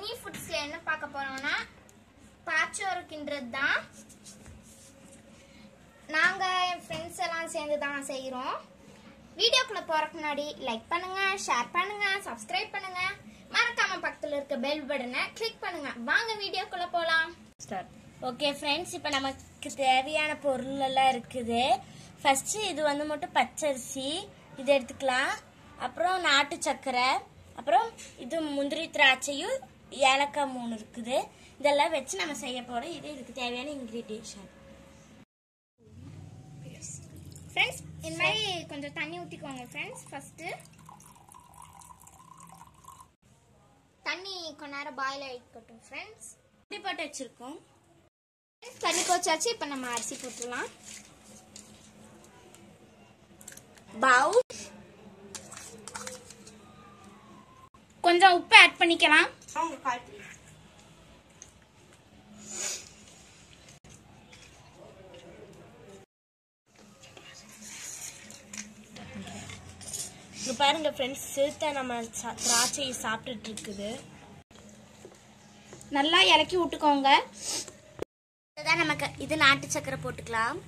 mini ஃபுட்ஸ்ல என்ன பார்க்க போறோம்னா பாச்சோறு கிண்டுறது தான் நாங்க என் ஃப்ரெண்ட்ஸ் எல்லாம் சேர்ந்து தான் செய்றோம் வீடியோக்குள்ள போறதுக்கு முன்னாடி லைக் பண்ணுங்க ஷேர் பண்ணுங்க சப்ஸ்கிரைப் பண்ணுங்க மறக்காம பக்கத்துல இருக்க பெல் பட்டனை கிளிக் பண்ணுங்க வாங்க வீடியோக்குள்ள போலாம் ஸ்டார்ட் ஓகே ஃப்ரெண்ட்ஸ் இப்போ நமக்கு தேவையான பொருள் எல்லாம் இருக்குது ஃபர்ஸ்ட் இது வந்து மட்டும் பச்சரிசி இது எடுத்துக்கலாம் அப்புறம் நாட்டு சர்க்கரை அப்புறம் இது முந்திரி திராட்சையும் ஏலக்காய் மூணு இருக்குது இதெல்லாம் வச்சு நம்ம செய்ய போறோம் இது இதுக்கு தேவையான இன்கிரீடியன்ஷன் ஃப்ரெண்ட்ஸ் இந்த மாதிரி கொஞ்சம் தண்ணி ஊற்றிக்கோங்க ஃப்ரெண்ட்ஸ் ஃபர்ஸ்ட்டு தண்ணி கொஞ்ச நேரம் பாயில் ஆகிக்கட்டும் ஃப்ரெண்ட்ஸ் இப்படி போட்டு வச்சிருக்கோம் தண்ணி கொச்சாச்சு இப்போ நம்ம அரிசி போட்டுடலாம் பவுல் கொஞ்சம் உப்பு ஆட் பண்ணிக்கலாம் இங்க பாருங்க ஃப்ரெண்ட்ஸ் சிறுத்தை நம்ம சா- திராட்சையை சாப்பிட்டுட்டு இருக்குது நல்லா இலக்கி விட்டுக்கோங்க இதுதான் நமக்கு இது நாட்டு சக்கரை போட்டுக்கலாம்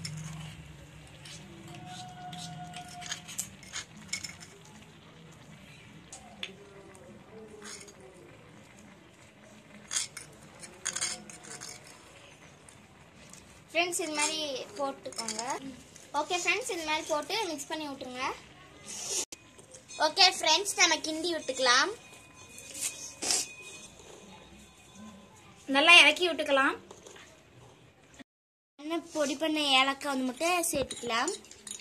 ஃப்ரெண்ட்ஸ் இது மாதிரி போட்டுக்கோங்க ஓகே ஃப்ரெண்ட்ஸ் இது மாதிரி போட்டு மிக்ஸ் பண்ணி விட்டுருங்க ஓகே ஃப்ரெண்ட்ஸ் நம்ம கிண்டி விட்டுக்கலாம் நல்லா இலக்கி விட்டுக்கலாம் என்ன பொடி பண்ண ஏலக்காய் வந்து மட்டும் சேர்த்துக்கலாம்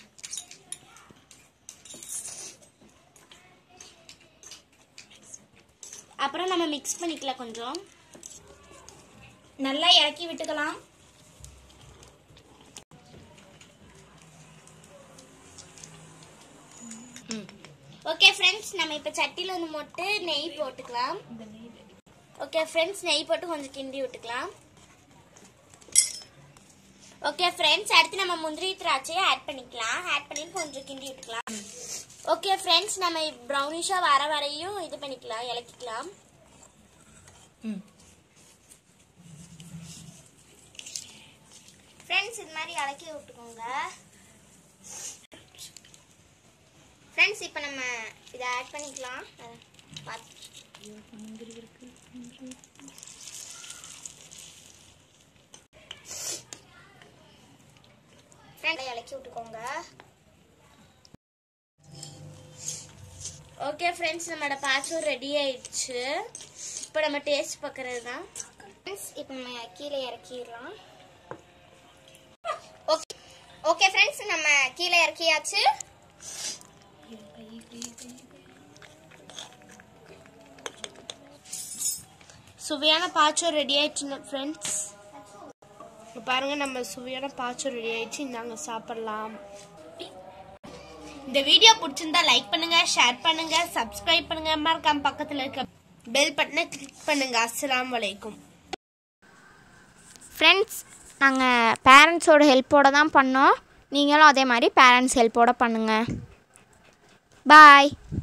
அப்புறம் நம்ம மிக்ஸ் பண்ணிக்கலாம் கொஞ்சம் நல்லா இலக்கி விட்டுக்கலாம் ஓகே ஃப்ரெண்ட்ஸ் நம்ம இப்போ சட்டியில் வந்து போட்டு நெய் போட்டுக்கலாம் ஓகே ஃப்ரெண்ட்ஸ் நெய் போட்டு கொஞ்சம் கிண்டி விட்டுக்கலாம் ஓகே ஃப்ரெண்ட்ஸ் அடுத்து நம்ம முந்திரி திராட்சையை ஆட் பண்ணிக்கலாம் ஆட் பண்ணி கொஞ்சம் கிண்டி விட்டுக்கலாம் ஓகே ஃப்ரெண்ட்ஸ் நம்ம ப்ரௌனிஷாக வர வரையும் இது பண்ணிக்கலாம் இலக்கிக்கலாம் ஃப்ரெண்ட்ஸ் இது மாதிரி இலக்கி விட்டுக்கோங்க ஃப்ரெண்ட்ஸ் இப்போ நம்ம இதை ஆட் பண்ணிக்கலாம் அஹ் பார்த்து ஃப்ரெண்ட் இலக்கி விட்டுக்கோங்க ஓகே ஃப்ரெண்ட்ஸ் நம்மளோட பாச்சூர் ரெடி ஆயிடுச்சு இப்போ நம்ம டேஸ்ட் பார்க்கறது தான் ஃப்ரெண்ட்ஸ் இப்போ நம்ம கீழே இறக்கிடலாம் ஓகே ஓகே ஃப்ரெண்ட்ஸ் நம்ம கீழே இறக்கியாச்சு சுவையான பாச்சோர் ரெடி ஆயிடுச்சு ஃப்ரெண்ட்ஸ் பாருங்க நம்ம சுவையான பாச்சோர் ரெடி ஆயிடுச்சு இந்தாங்க சாப்பிடலாம் இந்த வீடியோ பிடிச்சிருந்தா லைக் பண்ணுங்க ஷேர் பண்ணுங்க சப்ஸ்கிரைப் பண்ணுங்க மறக்காம பக்கத்துல இருக்க பெல் பட்டனை கிளிக் பண்ணுங்க அஸ்ஸலாமு அலைக்கும் ஃப்ரெண்ட்ஸ் நாங்கள் பேரண்ட்ஸோட ஹெல்ப்போட தான் பண்ணோம் நீங்களும் அதே மாதிரி பேரண்ட்ஸ் ஹெல்ப்போட பண்ணுங்கள் பாய்